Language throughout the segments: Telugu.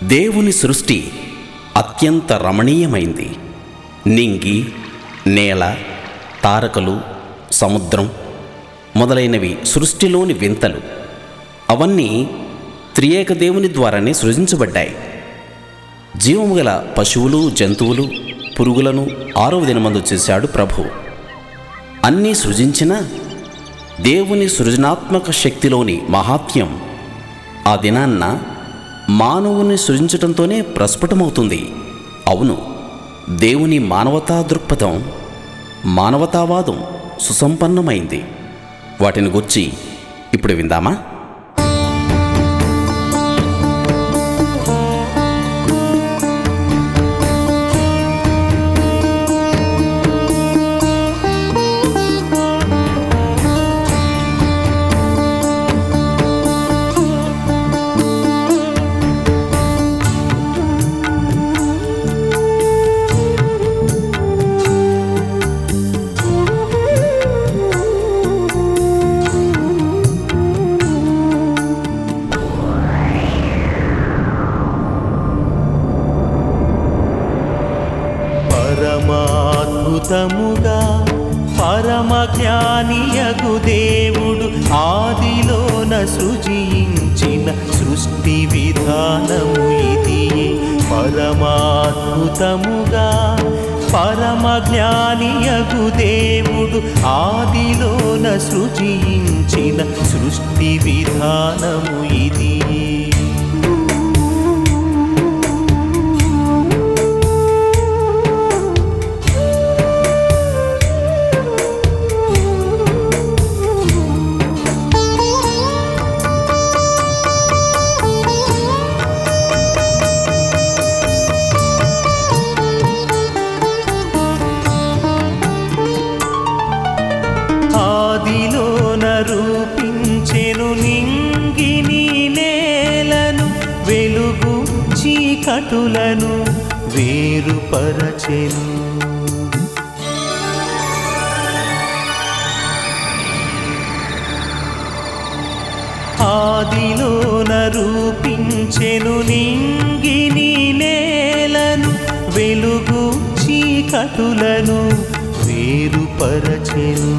దేవుని సృష్టి అత్యంత రమణీయమైంది నింగి నేల తారకలు సముద్రం మొదలైనవి సృష్టిలోని వింతలు అవన్నీ త్రియేక దేవుని ద్వారానే సృజించబడ్డాయి జీవము గల పశువులు జంతువులు పురుగులను ఆరవ దినమందు చేశాడు ప్రభు అన్నీ సృజించిన దేవుని సృజనాత్మక శక్తిలోని మహాత్మ్యం ఆ దినాన్న మానవుని సృజించటంతోనే ప్రస్ఫుటమవుతుంది అవును దేవుని మానవతా దృక్పథం మానవతావాదం సుసంపన్నమైంది వాటిని గుర్చి ఇప్పుడు విందామా పరమాద్భుతముగా పరమ జ్ఞానియగు దేవుడు ఆదిలోన సృజించిన సృష్టి విధానము ఇది పరమాద్భుతముగా పరమ జ్ఞానియగు దేవుడు ఆదిలోన సృజించిన సృష్టి విధానము ఇది ఆదిలోన రూపించెను నింగిని నేలను వెలుగు చీకటులను వేరుపరచెను ఆదిలోన రూపించెను నింగిని నేలను వెలుగు చీకటులను వేరుపరచెను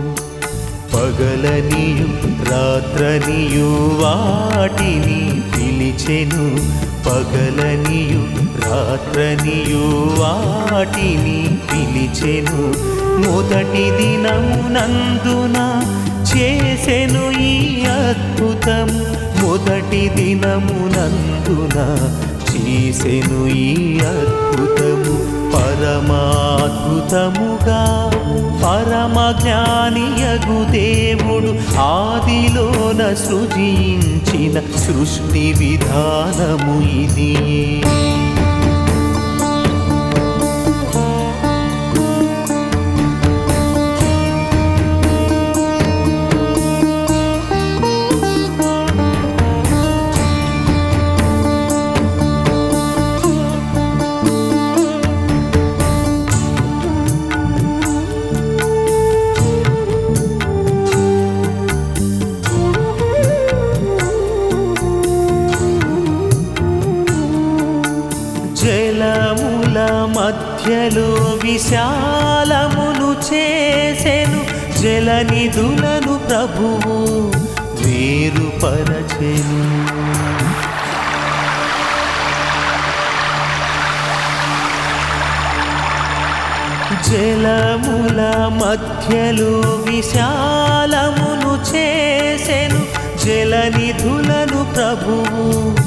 పగలనియు రాత్రనియు వాటిని పిలిచెను పగలనియు రాత్రనియు వాటిని పిలిచెను మొదటి దినమునందున చేసెను ఈ అద్భుతం మొదటి దినమునందున చేసెను ఈ అద్భుతము పరమాద్భుతముగా పరమ జ్ఞానియగు దేవుడు ఆదిలోన సృజించిన సృష్టి విధానము ఇది జలముల మధ్యలో విశాలమును చేసెను జలనిధులను ప్రభువు వేరుపరచెను జలముల మధ్యలో విశాలమును చేసెను జలనిధులను ప్రభువు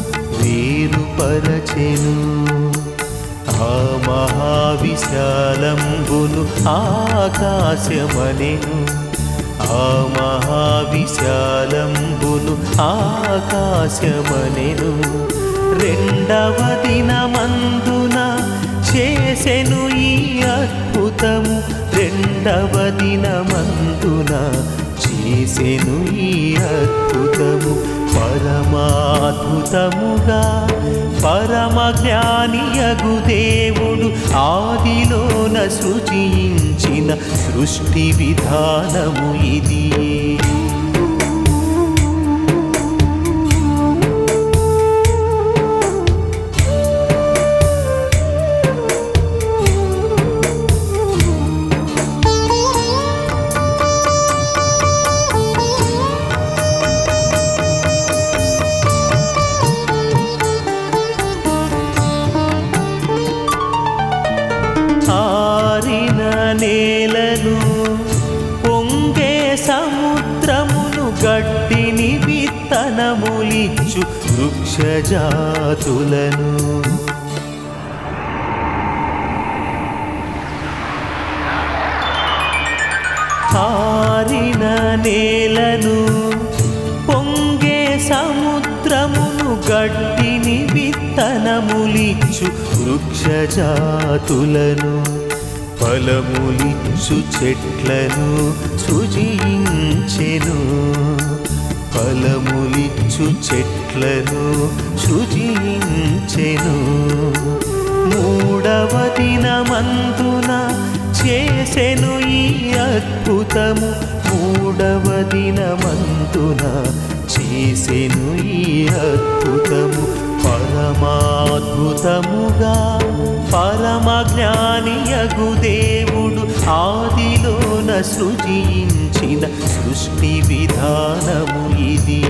వేరుపరచెను ఆ మహావిశాలంబును ఆకాశమనెను ఆ మహావిశాలంబును ఆకాశమనెను రెండవ దినమందున చేసెను ఈ అద్భుతము రెండవ దినమందున చేసెను ఈ అద్భుతము పరమాద్భుతముగా పరమ జ్ఞానియగు దేవుడు ఆదిలోన సృజించిన సృష్టి విధానము ఇది నేలను పొంగే సముద్రమును గట్టిని విత్తనములిచ్చు వృక్షజాతులను హారిన నేలను పొంగే సముద్రమును గడ్డిని విత్తనములిచ్చు వృక్షజాతులను ఫలములిచ్చు చెట్లను సృజించెను ఫలములిచ్చు చెట్లను సృజించెను మూడవ దినమందున చేసెను ఈ అద్భుతము మూడవ దినమందున చేసెను ఈ అద్భుతము పరమాద్భుతముగా పరమ జ్ఞానియగు దేవుడు ఆదిలోన సృజించిన సృష్టి విధానము ఇది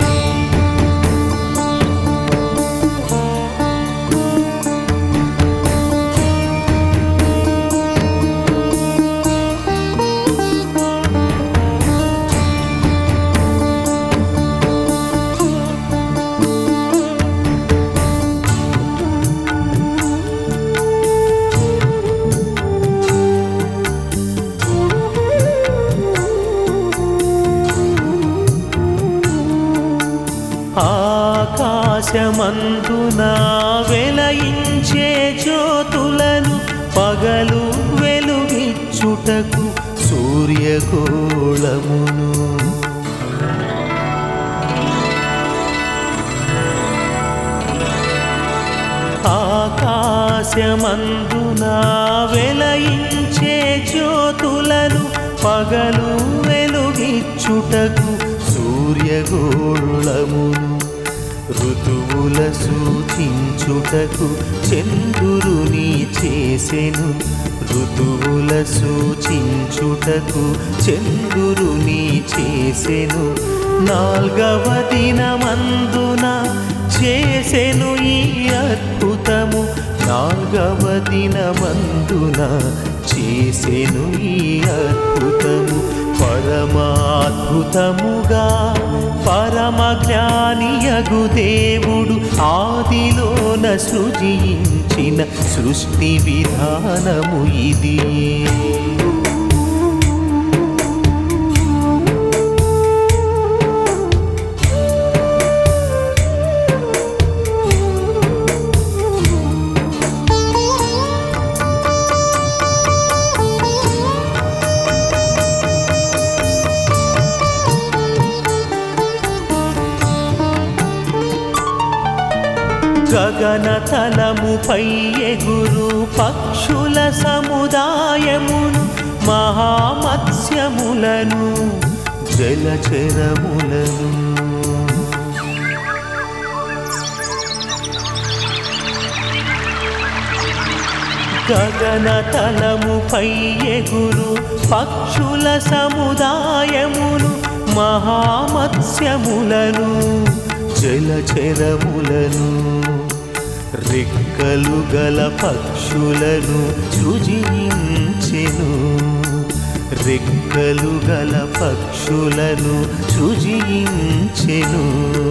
ఆకాశమందున వెలయించే జ్యోతులను పగలు వెలుగిచ్చుటకు సూర్యగోళమును ఆకాశమందున వెలయించే జ్యోతులను పగలు వెలుగిచ్చుటకు సూర్యగోళమును ఋతువుల సూచించుటకు చంద్రుని చేసెను ఋతువుల సూచించుటకు చంద్రుని చేసెను నాల్గవ దినమందున చేసెను ఈ అద్భుతము నాల్గవ దినమందున చేసెను ఈ అద్భుతము పరమాద్భుతముగా పరమ జ్ఞానియగు దేవుడు ఆదిలోన సృజించిన సృష్టి విధానము ఇది గగన తలముపై ఎగురు పక్షుల సముదాయమును మహామత్స్యములను జలచరములను గగన తలముపై ఎగురు పక్షుల సముదాయమును మహామత్స్యములను జలచరములను రెక్కలు గల పక్షులను సృజించెను రెక్కలు గల పక్షులను సృజించెను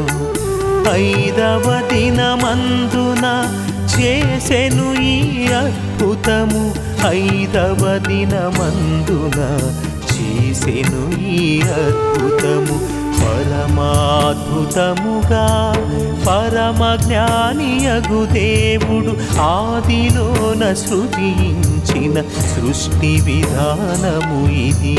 ఐదవ దినమందున చేసెను ఈ అద్భుతము ఐదవ దినమందున చేసెను ఈ అద్భుతము పరమాద్భుతముగా పరమ జ్ఞానియగు దేవుడు ఆదిలోన సృజించిన సృష్టి విధానము ఇది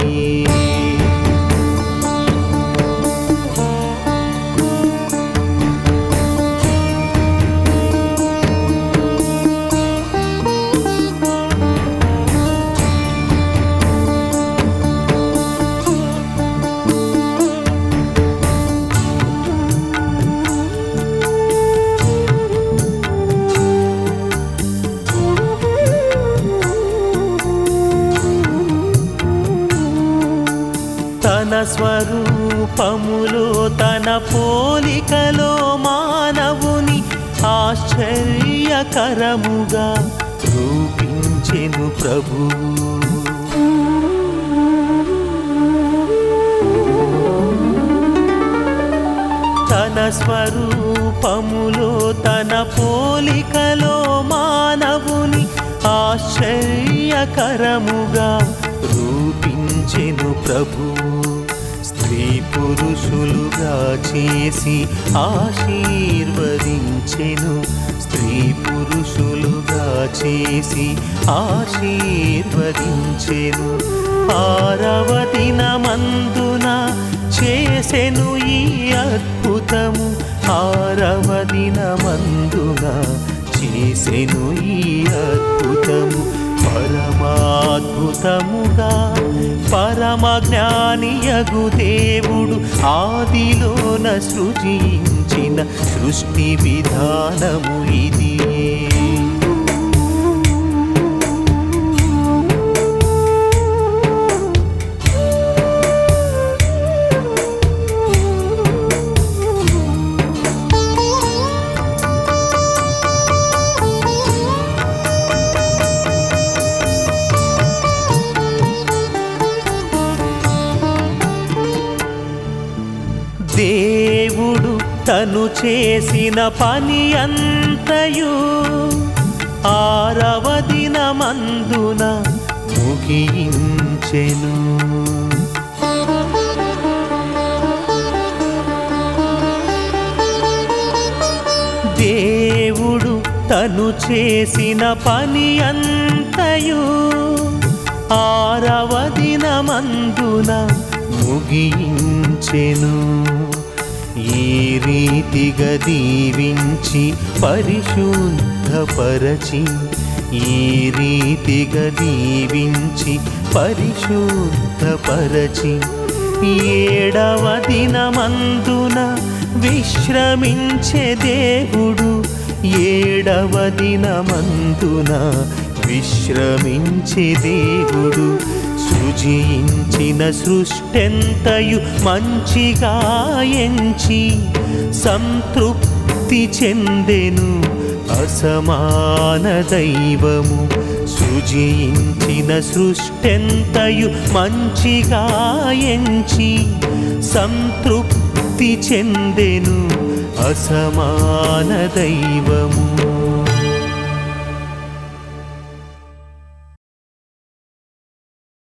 తన స్వరూపములో తన పోలికలో మానవుని ఆశ్చర్యకరముగా రూపించెను ప్రభువు స్వరూపములో తన పోలికలో మానవుని ఆశ్చర్యకరముగా రూపించెను ప్రభువు స్త్రీ పురుషులుగా చేసి ఆశీర్వదించెను స్త్రీ పురుషులుగా చేసి ఆశీర్వదించెను ఆరవ దినమందున చేసెను ఈ అద్భుతము ఆరవ దినమందున చేసెను ఈ అద్భుతము పరమాద్భుతముగా పరమ జ్ఞానియగు దేవుడు ఆదిలోన సృజించిన సృష్టి విధానము ఇది దేవుడు తను చేసిన పని అంతయు ఆరవ దినమందున ముగించెను దేవుడు తను చేసిన పని అంతయు ఆరవ దినమందున ముగించెను ఈ రీతిగా దీవించి పరిశుద్ధపరచి ఈ రీతిగా దీవించి పరిశుద్ధపరచి ఏడవ దినమందున విశ్రమించే దేవుడు ఏడవ దినమందున విశ్రమించే దేవుడు సృజించిన సృష్టెంతయు మంచిగా ఎంచి సంతృప్తి చెందెను అసమాన దైవము సృజించిన సృష్టెంతయు మంచిగా ఎంచి సంతృప్తి చెందెను అసమాన దైవము